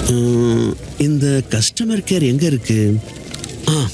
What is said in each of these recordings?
உம், இந்த customer care எங்க இருக்கு ஆ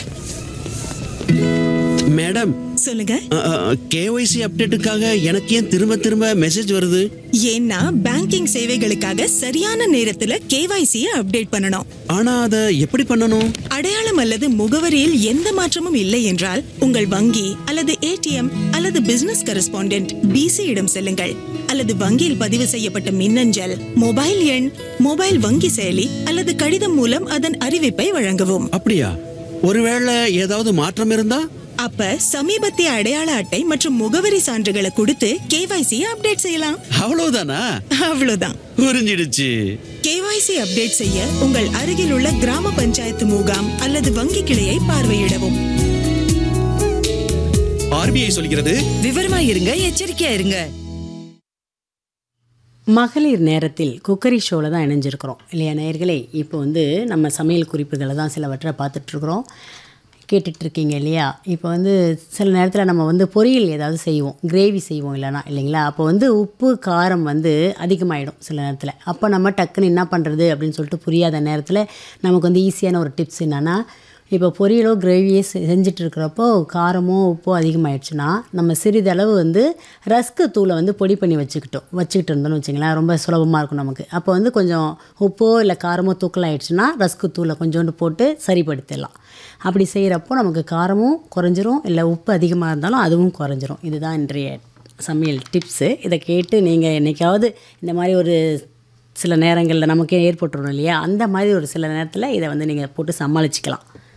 மேடம் சொல்லுங்க கேஒய்சி அப்டேட்டுக்காக எனக்கு ஏன் திரும்ப திரும்ப மெசேஜ் வருது ஏன்னா பேங்கிங் சேவைகளுக்காக சரியான நேரத்துல கேவைசி அப்டேட் பண்ணணும் ஆனா அதை எப்படி பண்ணணும் அடையாளம் அல்லது முகவரியில் எந்த மாற்றமும் இல்லை என்றால் உங்கள் வங்கி அல்லது ஏடிஎம் அல்லது பிசினஸ் கரஸ்பாண்டென்ட் பிசி இடம் செல்லுங்கள் அல்லது வங்கியில் பதிவு செய்யப்பட்ட மின்னஞ்சல் மொபைல் எண் மொபைல் வங்கி செயலி அல்லது கடிதம் மூலம் அதன் அறிவிப்பை வழங்கவும் அப்படியா ஒருவேளை ஏதாவது மாற்றம் இருந்தா அப்ப சமீபத்திய அடையாள அட்டை மற்றும் முகவரி சான்றுகளை கொடுத்து கேவைசி அப்டேட் செய்யலாம் அவ்வளவுதானா அவ்வளவுதான் புரிஞ்சிடுச்சு கேவைசி அப்டேட் செய்ய உங்கள் அருகில் உள்ள கிராம பஞ்சாயத்து முகாம் அல்லது வங்கி கிளையை பார்வையிடவும் ஆர்பிஐ சொல்கிறது விவரமா இருங்க எச்சரிக்கையா இருங்க மகளிர் நேரத்தில் குக்கரி ஷோவில் தான் இணைஞ்சிருக்கிறோம் இல்லையா நேயர்களே இப்போ வந்து நம்ம சமையல் குறிப்புகளை தான் சிலவற்றை பார்த்துட்ருக்குறோம் கேட்டுட்ருக்கீங்க இல்லையா இப்போ வந்து சில நேரத்தில் நம்ம வந்து பொரியல் ஏதாவது செய்வோம் கிரேவி செய்வோம் இல்லைனா இல்லைங்களா அப்போ வந்து உப்பு காரம் வந்து அதிகமாகிடும் சில நேரத்தில் அப்போ நம்ம டக்குன்னு என்ன பண்ணுறது அப்படின்னு சொல்லிட்டு புரியாத நேரத்தில் நமக்கு வந்து ஈஸியான ஒரு டிப்ஸ் என்னென்னா இப்போ பொரியலோ கிரேவியோ செ- செஞ்சுட்டு இருக்கிறப்போ காரமோ உப்போ அதிகமாகிடுச்சுன்னா நம்ம சிறிதளவு வந்து ரஸ்க்கு தூளை வந்து பொடி பண்ணி வச்சுக்கிட்டோம் வச்சுக்கிட்டு இருந்தோம்னு வச்சுங்களேன் ரொம்ப சுலபமாக இருக்கும் நமக்கு அப்போ வந்து கொஞ்சம் உப்போ இல்லை காரமோ தூக்கலாயிடுச்சுன்னா ரஸ்க்கு தூளை கொஞ்சோண்டு போட்டு சரிப்படுத்திடலாம் அப்படி செய்கிறப்போ நமக்கு காரமும் குறைஞ்சிரும் இல்லை உப்பு அதிகமாக இருந்தாலும் அதுவும் குறைஞ்சிரும் இதுதான் இன்றைய சமையல் டிப்ஸு இதை கேட்டு நீங்கள் என்னைக்காவது இந்த மாதிரி ஒரு சில நேரங்களில் நமக்கே ஏற்பட்டுரும் இல்லையா அந்த மாதிரி ஒரு சில நேரத்தில் இதை வந்து நீங்கள் போட்டு சமாளிச்சுக்கலாம்